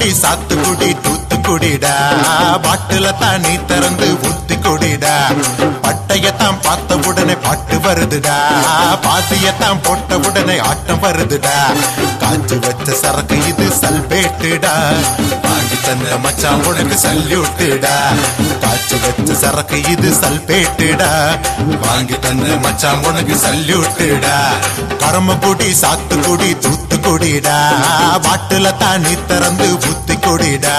பரமக்குடி சாத்துக்குடி தூத்துக்குடிடா பாட்டுல தான் நீ திறந்து ஊத்தி குடிடா பட்டையத்தான் பார்த்த உடனே பாட்டு வருதுடா பாத்தியத்தான் போட்ட உடனே ஆட்டம் வருதுடா காய்ச்சி வச்ச சரக்கு இது சல்பேட்டுடா வாங்கி தந்த மச்சான் உனக்கு சல்யூட்டுடா காய்ச்சி வச்ச சரக்கு இது சல்பேட்டுடா வாங்கி தந்த மச்சான் உனக்கு சல்யூட்டுடா கரமக்குடி சாத்துக்குடி தூத்துக்குடிடா பாட்டுல தான் நீ திறந்து புத்தி கொடிடா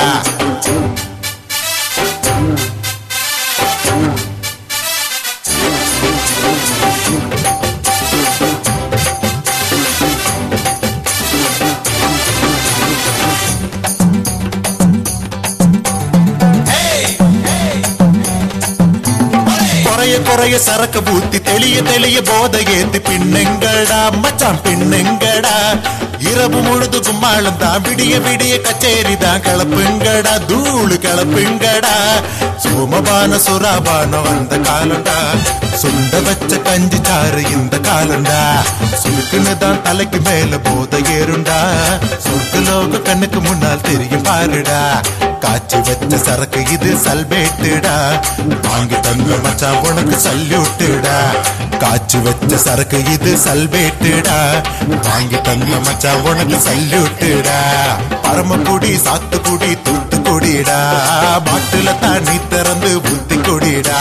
குறைய குறைய சரக்கு பூத்தி தெளிய தெளிய போதை ஏத்தி பின்னுங்கடா மச்சான் பின்னுங்கடா இரவு முழுது கும்மாளம் தான் விடிய விடிய கச்சேரி தான் கிளப்புங்கடா தூளு கிளப்புங்கடா சோமபான சுறாபானம் அந்த காலண்டா சுண்ட வச்ச கஞ்சி சாறு இந்த காலண்டா சுருக்குன்னு தான் தலைக்கு மேல போதை ஏறுண்டா சொர்க்கலோக கண்ணுக்கு முன்னால் தெரியும் பாருடா காய்ச்சி வச்ச சரக்கு இது சல்பேட்டுடா வாங்கி தந்த மச்சான் உனக்கு சல்யூட்டுடா காய்ச்சி வச்ச சரக்கு இது சல்பேட்டுடா வாங்கி தந்த மச்சான் உனக்கு சல்யூட்டுடா பரமக்குடி சாத்துக்குடி தூத்துக்குடிடா பாட்டுல தண்ணி திறந்து புத்தி குடிடா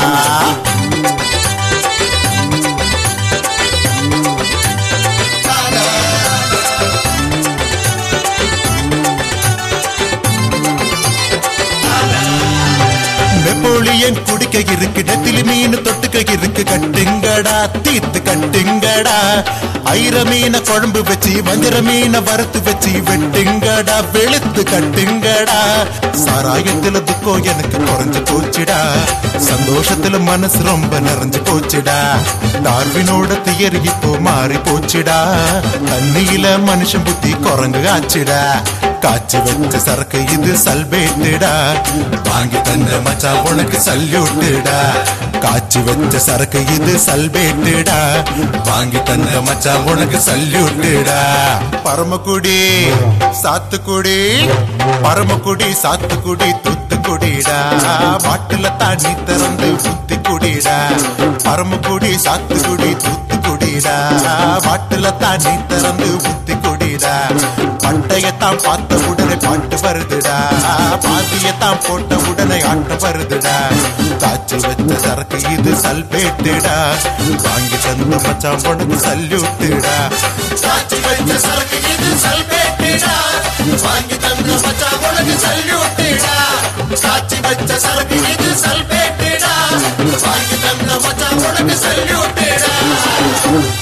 நெப்போலியன் குடிக்க இருக்கு நெத்திலி மீன் தொட்டுக்க இருக்கு கட்டுங்கடா தீத்து கட்டுங்கடா ஐர மீன குழம்பு வச்சு வஞ்சர மீன வறுத்து வச்சு வெட்டுங்கடா வெளுத்து கட்டுங்கடா சாராயத்துல துக்கம் எனக்கு குறைஞ்சு போச்சுடா சந்தோஷத்துல மனசு ரொம்ப நிறைஞ்சு போச்சுடா டார்வினோட தியரி இப்போ மாறி போச்சுடா தண்ணியில மனுஷன் புத்தி குரங்கு ஆச்சுடா காய்ச்சி வச்ச சரக்கு இது சல்பேட்டுடா வாங்கி தந்த மச்சான் உனக்கு சல்யூட்டுடா காய்ச்சி வச்ச சரக்கு இது சல்பேட்டுடா வாங்கி தந்த மச்சான் உனக்கு சல்யூட்டுடா பரமக்குடி சாத்துக்குடி பரமக்குடி சாத்துக்குடி தூத்துக்குடிடா பாட்டுல தண்ணி திறந்து ஊத்தி குடிடா பரமக்குடி சாத்துக்குடி தூத்துக்குடிடா பாட்டுல தண்ணி திறந்து ஊத்தி குடிடா பட்டையத்தான் பார்த்த உடனே பாட்டு வருதுடா பாத்தியத்தான் போட்ட உடனே ஆட்டம் வருதுடா காய்ச்சி வச்ச சரக்கு இது சல்பேட்டுடா வாங்கி தந்த மச்சான் உனக்கு சல்யூட்டுடா காய்ச்சி வச்ச சரக்கு இது சல்பேட்டுடா வாங்கி தந்த மச்சான் உனக்கு சல்யூட்டுடா காய்ச்சி வச்ச சரக்கு இது சல்பேட்டுடா வாங்கி தந்த மச்சான் உனக்கு சல்யூட்டுடா